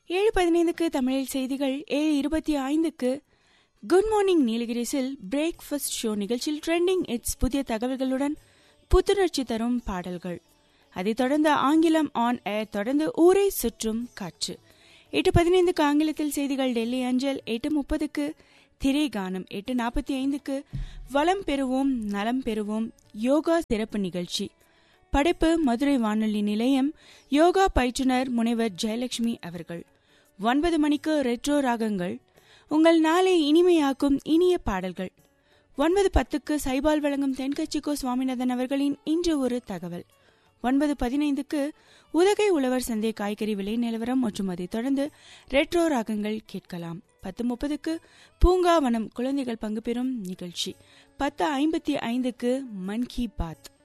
ஏழு பதினைந்துக்கு தமிழில் செய்திகள் ஏழு இருபத்தி ஐந்துக்கு குட் மார்னிங் நீலகிரிஸில் பிரேக்ஃபாஸ்ட் ஷோ நிகழ்ச்சியில் ட்ரெண்டிங் இட்ஸ் புதிய தகவல்களுடன் புத்துணர்ச்சி தரும் பாடல்கள் அதைத் தொடர்ந்து ஆங்கிலம் ஆன் ஏர் தொடர்ந்து ஊரை சுற்றும் காற்று எட்டு பதினைந்துக்கு ஆங்கிலத்தில் செய்திகள் டெல்லி அஞ்சல் எட்டு முப்பதுக்கு திரை கானம் எட்டு நாற்பத்தி ஐந்துக்கு வளம் பெறுவோம் நலம் பெறுவோம் யோகா சிறப்பு நிகழ்ச்சி படைப்பு மதுரை வானொலி நிலையம் யோகா பயிற்றுனர் முனைவர் ஜெயலட்சுமி அவர்கள் ஒன்பது மணிக்கு ரெட்ரோ ராகங்கள் உங்கள் நாளை இனிமையாக்கும் இனிய பாடல்கள் ஒன்பது பத்துக்கு சைபால் வழங்கும் தென்கட்சிக்கோ சுவாமிநாதன் அவர்களின் இன்று ஒரு தகவல் ஒன்பது பதினைந்துக்கு உதகை உழவர் சந்தை காய்கறி விலை நிலவரம் மற்றும் அதைத் தொடர்ந்து ரெட்ரோ ராகங்கள் கேட்கலாம் பத்து முப்பதுக்கு பூங்காவனம் குழந்தைகள் பங்கு பெறும் நிகழ்ச்சி பத்து ஐம்பத்தி ஐந்துக்கு மன் கி பாத்